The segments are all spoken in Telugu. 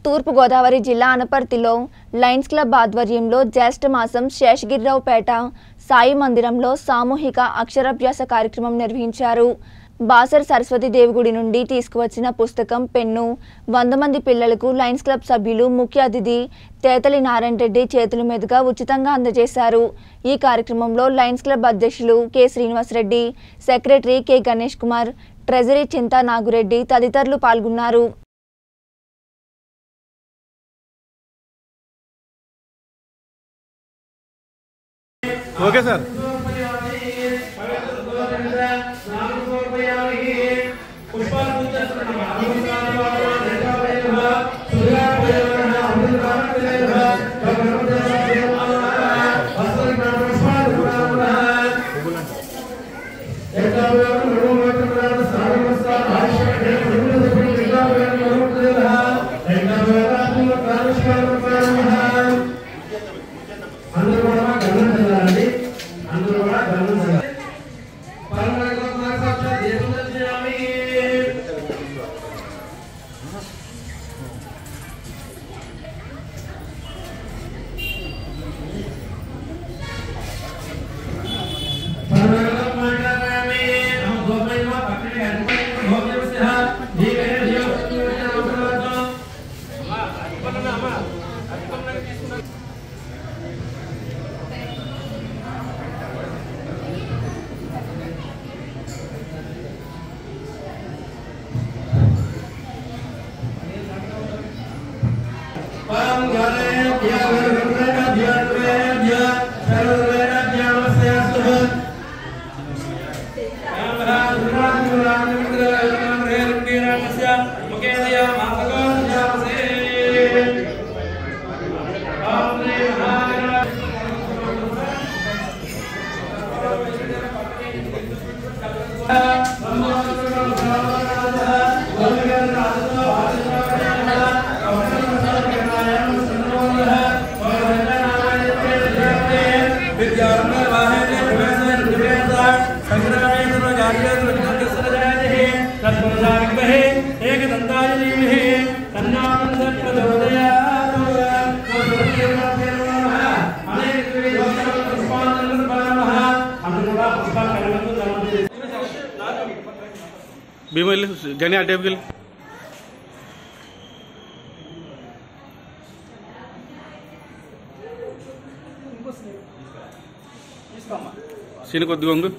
తూర్పుగోదావరి జిల్లా అనపర్తిలో లయన్స్ క్లబ్ ఆధ్వర్యంలో జ్యేష్ఠ మాసం శేషగిరిరావుపేట సాయి మందిరంలో సామూహిక అక్షరాభ్యాస కార్యక్రమం నిర్వహించారు బాసర్ సరస్వతి దేవుగుడి నుండి తీసుకువచ్చిన పుస్తకం పెన్ను వంద మంది పిల్లలకు లయన్స్ క్లబ్ సభ్యులు ముఖ్య అతిథి తేతలి నారాయణ రెడ్డి చేతుల మీదుగా ఉచితంగా అందజేశారు ఈ కార్యక్రమంలో లయన్స్ క్లబ్ అధ్యక్షులు K Srinivasa Reddy secretary K Ganesh Kumar treasury Chinta Nagu Reddy తదితరులు పాల్గొన్నారు ఓకే సార్ అందరూ కూడా గమనించాలండి అందరూ కూడా గమనించాలి భీమ వెళ్ళి గని ఆ టేపుకి వెళ్ళి సీని కొద్దిగా వంగు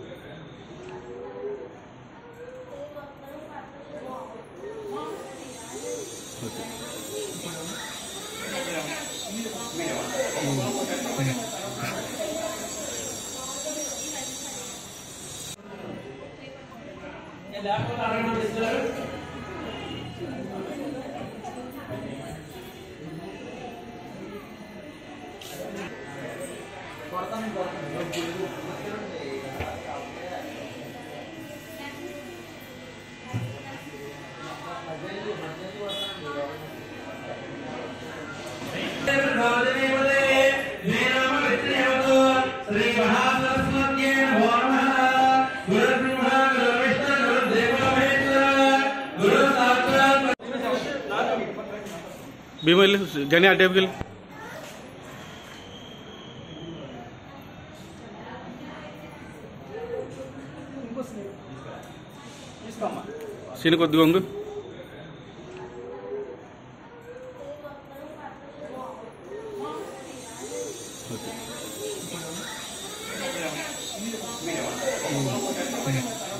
భీమ వెళ్ళి గని ఆ టేపుకి వెళ్ళి సీని కొద్దిగా వంగు Thank you.